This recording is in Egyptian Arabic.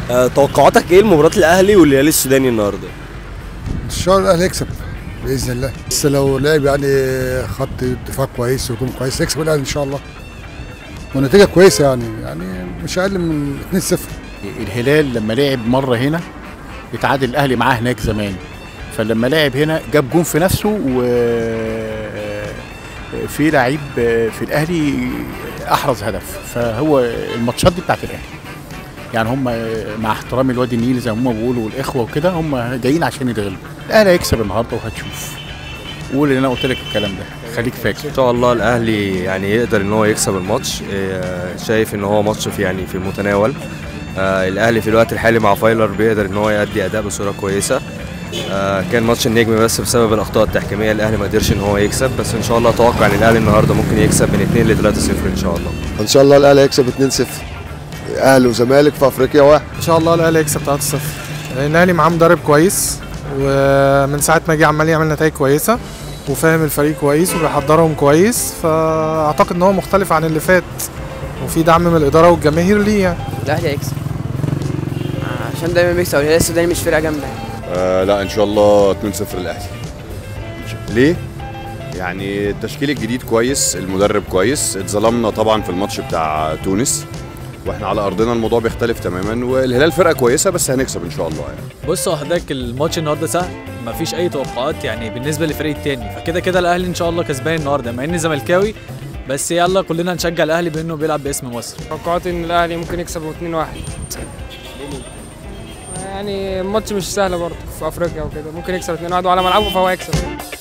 آه، توقعاتك ايه لمباراه الاهلي والهلال السوداني النهارده ان شاء الله الاهلي يكسب باذن الله بس لو لعب يعني خط دفاع كويس ويكون كويس يكسب الاهلي ان شاء الله ونتيجه كويسه يعني يعني مش اقل من 2-0 الهلال لما لعب مره هنا اتعادل الاهلي معاه هناك زمان فلما لعب هنا جاب جون في نفسه و في لعيب في الاهلي احرز هدف فهو الماتشات دي بتاعت الاهلي يعني هم مع احترامي الوادي النيل زي ما هم بيقولوا والاخوه وكده هم جايين عشان يتغلبوا الاهلي هيكسب النهارده وهتشوف قول ان انا قلت لك الكلام ده خليك فاكر ان شاء الله الاهلي يعني يقدر ان هو يكسب الماتش آه، شايف ان هو ماتش في يعني في المتناول آه، الاهلي في الوقت الحالي مع فايلر بيقدر ان هو يؤدي اداء بصوره كويسه آه، كان ماتش النجم بس بسبب الاخطاء التحكيميه الاهلي ما قدرش ان هو يكسب بس ان شاء الله اتوقع ان الاهلي النهارده ممكن يكسب من 2 ل 3 0 ان شاء الله ان شاء الله الاهلي هيكسب 2-0 اهلي وزمالك في افريقيا واحد ان شاء الله الاهلي هيكسب 3-0 لان الاهلي معاه مدرب كويس ومن ساعه ما جه عمال يعمل نتائج كويسه وفاهم الفريق كويس وبيحضرهم كويس فاعتقد ان هو مختلف عن اللي فات وفي دعم من الاداره والجماهير ليه يعني الاهلي هيكسب عشان دايما بيكسب الهلال السوداني مش فرقه جامده آه لا ان شاء الله 2-0 الاهلي ليه يعني التشكيل الجديد كويس المدرب كويس اتظلمنا طبعا في الماتش بتاع تونس واحنا على ارضنا الموضوع بيختلف تماما والهلال فرقه كويسه بس هنكسب ان شاء الله يعني بص هو حضرتك الماتش النهارده سهل مفيش اي توقعات يعني بالنسبه للفريق التاني فكده كده الاهلي ان شاء الله كسبان النهارده مع اني زملكاوي بس يلا كلنا نشجع الاهلي بانه بيلعب باسم مصر توقعاتي ان الاهلي ممكن يكسب 2-1 يعني الماتش مش سهل برضه في افريقيا وكده ممكن يكسب 2-1 وعلى ملعبه فهو هيكسب